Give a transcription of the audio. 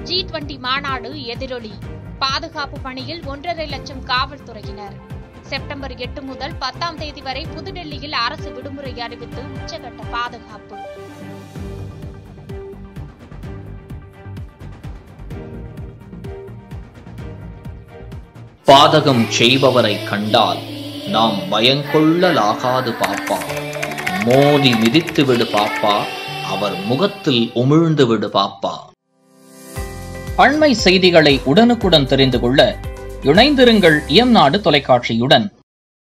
G twenty மாநாடு எதிரொலி பாதுகாப்பு பணியில் ஒன்றரை லட்சம் காவல்துறையினர் செப்டம்பர் எட்டு முதல் பத்தாம் தேதி வரை புதுடெல்லியில் அரசு விடுமுறை அறிவித்து உச்சகட்ட பாதுகாப்பு பாதகம் செய்பவரை கண்டால் நாம் பயங்கொள்ளலாகாது பாப்பா மோதி மிதித்து விடு பாப்பா அவர் முகத்தில் உமிழ்ந்து விடு பாப்பா அண்மை செய்திகளை உடனுக்குடன் தெரிந்து கொள்ள இணைந்திருங்கள் இயம்நாடு தொலைக்காட்சியுடன்